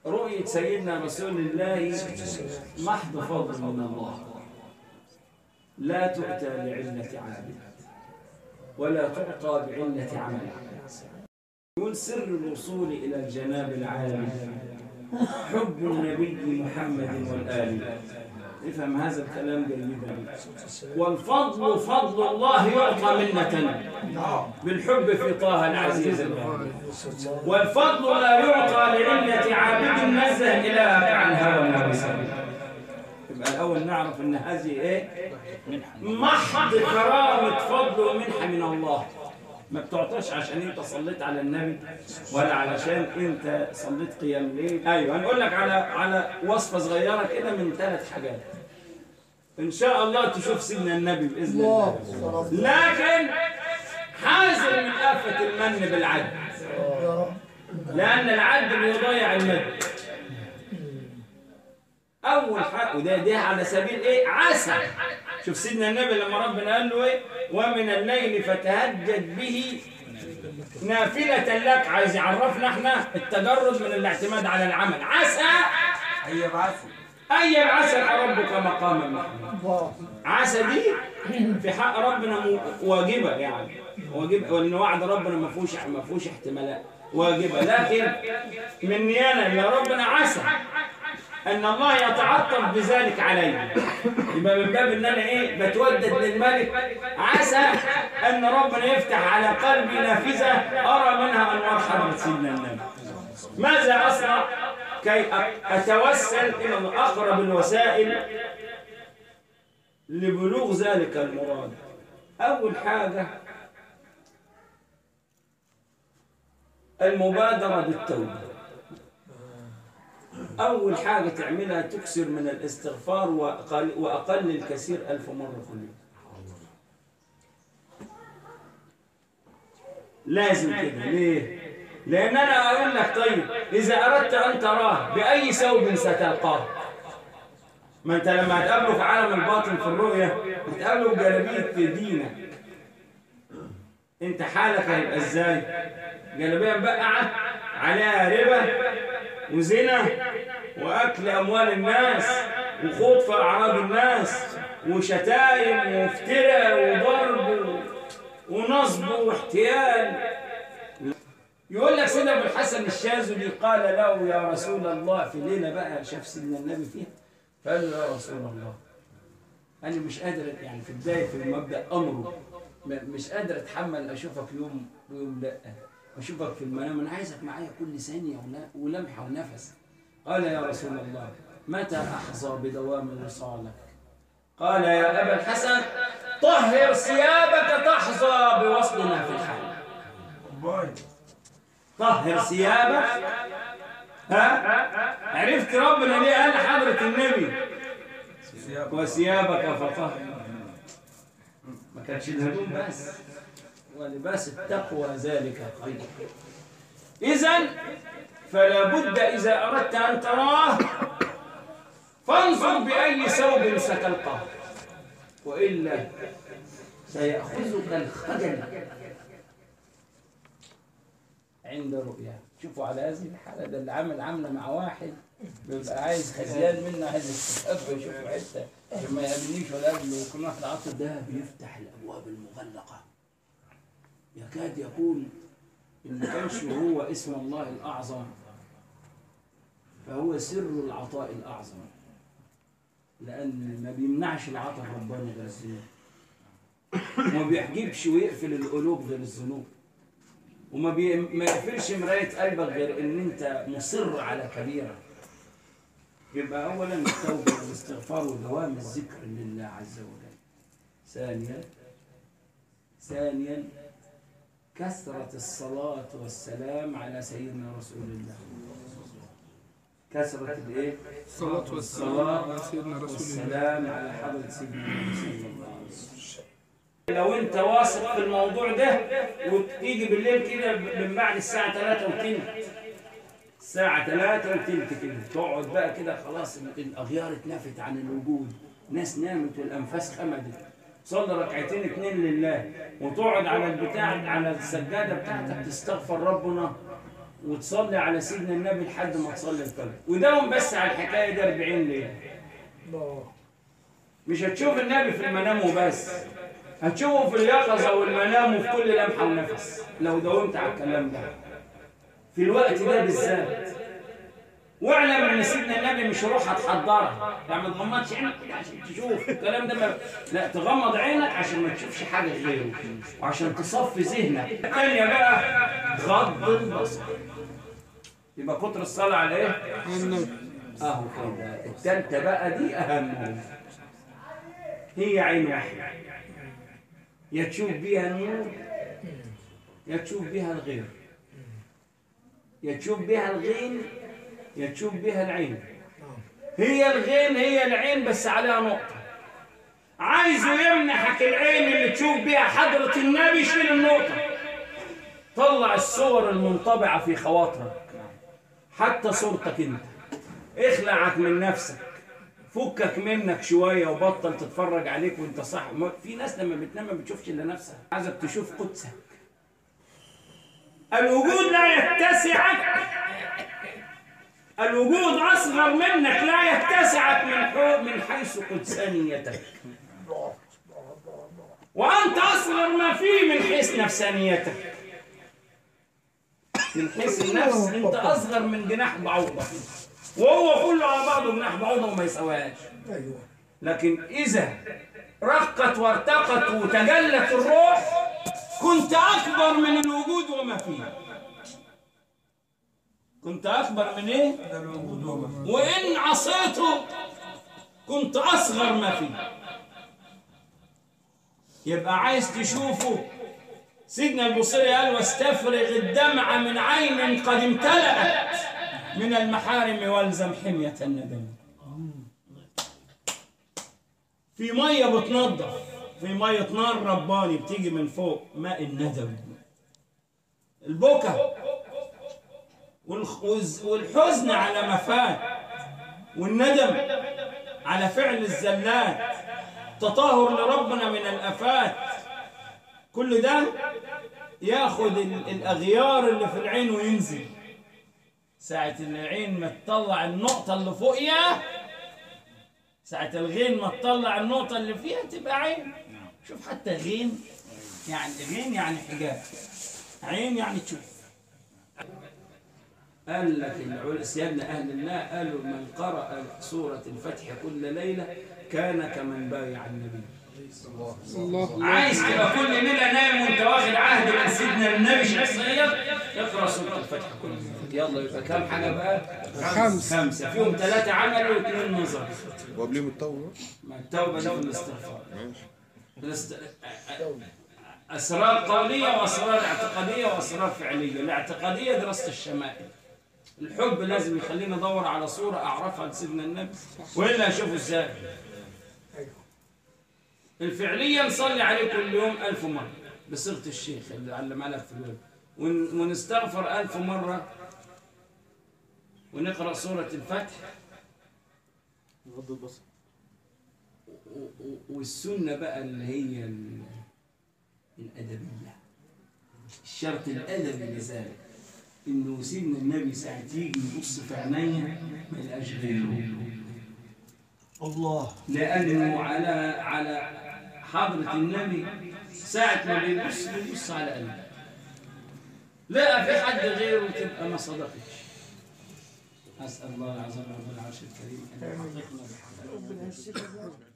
رؤية سيدنا رسول الله محض فضل من الله لا تؤتى بعلة عابد ولا تعطى بعلة عمل يقول سر الوصول إلى الجناب العالي حب النبي محمد والآل افهم هذا الكلام جيدا والفضل فضل الله يعطى منة بالحب في طه العزيز الغالي والفضل لا يعطى لعلة عابد نزه إلهك عن هوى النبي يبقى الأول نعرف أن هذه إيه؟ محض كرامة فضل ومنحة من الله ما بتعطاش عشان انت صليت على النبي ولا علشان انت صليت قيام ليل ايوه هنقول لك على على وصفه صغيره كده من ثلاث حاجات ان شاء الله تشوف سيدنا النبي باذن الله لكن حاذر من آفة المن بالعد لأن العد بيضيع المد أول حاجة وده ده على سبيل إيه عسى شوف سيدنا النبي لما ربنا قال له إيه ومن الليل فتهجد به نافلة لك عايز يعرفنا احنا التجرد من الاعتماد على العمل عسى أي يبعثوا أن يبعثك ربك مقاما محمودا عسى دي في حق ربنا م- واجبة يعني واجبة وان وعد ربنا ما فيهوش ما فيهوش احتمالات واجبة لكن من نيانا إلى ربنا عسى أن الله يتعطف بذلك علي يبقى من باب أن أنا إيه بتودد للملك عسى أن ربنا يفتح على قلبي نافذة أرى منها أنوار حضرة سيدنا النبي ماذا أصنع كي أ- أتوسل إلى أقرب الوسائل لبلوغ ذلك المراد أول حاجة المبادرة بالتوبة أول حاجة تعملها تكسر من الاستغفار وأقل, وأقل الكثير ألف مرة في اليوم لازم كده ليه؟ لأن أنا أقول لك طيب إذا أردت أن تراه بأي ثوب ستلقاه ما أنت لما هتقابله في عالم الباطن في الرؤية هتقابله بجلابية دينك أنت حالك هيبقى إزاي؟ جلابية مبقعة عليها ربا وزنا وأكل أموال الناس وخوض في أعراض الناس وشتايم وافتراء وضرب ونصب واحتيال يقول لك سيدنا ابو الحسن الشاذلي قال له يا رسول الله في ليله بقى شاف سيدنا النبي فيها فقال له يا رسول الله انا مش قادر يعني في بدايه في مبدا امره م- مش قادر اتحمل اشوفك يوم ويوم لا اشوفك في المنام انا عايزك معايا كل ثانيه ولا- ولمحه ونفس قال يا رسول الله متى احظى بدوام وصالك قال يا ابا الحسن طهر ثيابك تحظى بوصلنا في الحال باي طهر ثيابك ها عرفت ربنا ليه قال حضرة النبي ثياب وثيابك فطهر ما كانش الهدوم بس ولباس التقوى ذلك خير إذا فلا بد إذا أردت أن تراه فانظر بأي ثوب ستلقاه وإلا سيأخذك الخجل عند رؤيا شوفوا على هذه الحالة ده اللي عامل عاملة مع واحد بيبقى عايز خزيان منه عايز يستخبى يشوف حتة عشان ما يقابلنيش ولا قبله وكل واحد عاطل ده بيفتح الأبواب المغلقة يكاد يكون إن ما كانش هو اسم الله الأعظم فهو سر العطاء الأعظم لأن ما بيمنعش العطاء ربنا غير الذنوب وما بيحجبش ويقفل القلوب غير الذنوب وما بي... ما يقفلش مراية قلبك غير ان انت مصر على كبيرة يبقى اولا التوبة والاستغفار ودوام الذكر لله عز وجل ثانيا ثانيا كثرة الصلاة والسلام على سيدنا رسول الله كثرة الايه؟ الصلاة والسلام الصلاة على سيدنا رسول الله والسلام على حضرة سيدنا النبي صلى الله عليه وسلم لو انت واثق في الموضوع ده وتيجي بالليل كده من بعد الساعة 3 وتلت الساعة 3 وتلت كده تقعد بقى كده خلاص الأغيار اتنفت عن الوجود ناس نامت والأنفاس خمدت صلي ركعتين اتنين لله وتقعد على البتاع على السجادة بتاعتك تستغفر ربنا وتصلي على سيدنا النبي لحد ما تصلي الفجر وداوم بس على الحكايه دي 40 ليله الله مش هتشوف النبي في المنام وبس هتشوفه في اليقظه والمنام وفي كل لمحه ونفس لو داومت على الكلام ده في الوقت ده بالذات واعلم ان سيدنا النبي مش روح هتحضرها يعني ما تغمضش عينك كده عشان تشوف الكلام ده ما... لا تغمض عينك عشان ما تشوفش حاجه غيره وعشان تصفي ذهنك الثانيه بقى غض البصر يبقى كتر الصلاه على ايه؟ النبي اهو كده التالتة بقى دي اهم هي عين واحدة يا تشوف بيها النور يا تشوف بيها الغير يا تشوف بيها الغين يا تشوف بيها العين هي الغين هي العين بس عليها نقطة عايزه يمنحك العين اللي تشوف بيها حضرة النبي شيل النقطة طلع الصور المنطبعة في خواطرك حتى صورتك انت اخلعك من نفسك فكك منك شوية وبطل تتفرج عليك وانت صح ما- في ناس لما بتنام ما بتشوفش الا نفسها عايزك تشوف قدسك الوجود لا يتسعك الوجود اصغر منك لا يتسعك من حو من حيث قدسانيتك وانت اصغر ما فيه من حيث نفسانيتك من حيث النفس انت اصغر من جناح بعوضه وهو كله على بعضه جناح بعوضه وما يسواهاش ايوه لكن إذا رقت وارتقت وتجلت الروح كنت أكبر من الوجود وما فيه كنت أكبر من إيه؟ ده الوجود وما وإن عصيته كنت أصغر ما فيه يبقى عايز تشوفه سيدنا البصري قال واستفرغ الدمع من عين قد امتلأت من المحارم والزم حمية الندم في مية بتنظف في مية نار رباني بتيجي من فوق ماء الندم البكا والخ- والز- والحزن على ما فات والندم على فعل الزلات تطهر لربنا من الافات كل ده ياخد ال- الاغيار اللي في العين وينزل ساعة العين ما تطلع النقطة اللي فوقيها ساعة الغين ما تطلع النقطة اللي فيها تبقى عين شوف حتى غين يعني غين يعني حجاب عين يعني تشوف قال لك العل- سيادنا أهل الله قالوا من قرأ سورة الفتح كل ليلة كان كمن بايع النبي الله عايز تبقى كل ليلة نايم وانت واخد عهد من سيدنا النبي شخصيا اقرأ سورة الفتح كل ليلة يلا يبقى كام حاجة بقى؟ خمس. خمسة فيهم ثلاثة عملوا واثنين نظر وقبليهم التوبة ما التوبة دي في الاستغفار ماشي الاست... أسرار قولية وأسرار اعتقادية وأسرار فعلية الاعتقادية دراسة الشمائل الحب لازم يخليني أدور على صورة أعرفها لسيدنا النبي وإلا أشوفه إزاي الفعلية نصلي عليه كل يوم ألف مرة بصيغة الشيخ اللي علمها لك في الويب ون... ونستغفر ألف مرة ونقرأ سورة الفتح غض البصر و- و- والسنة بقى اللي هي ال- الأدبية الشرط الأدبي لذلك إنه سيدنا النبي ساعة يجي يبص في عينيا ما يلقاش غيره الله لأنه على على حضرة النبي ساعة ما بيبص بيبص على قلبه لا في حد غيره تبقى ما صدقتش أسأل الله العظيم رب العرش الكريم أن يحققنا بحق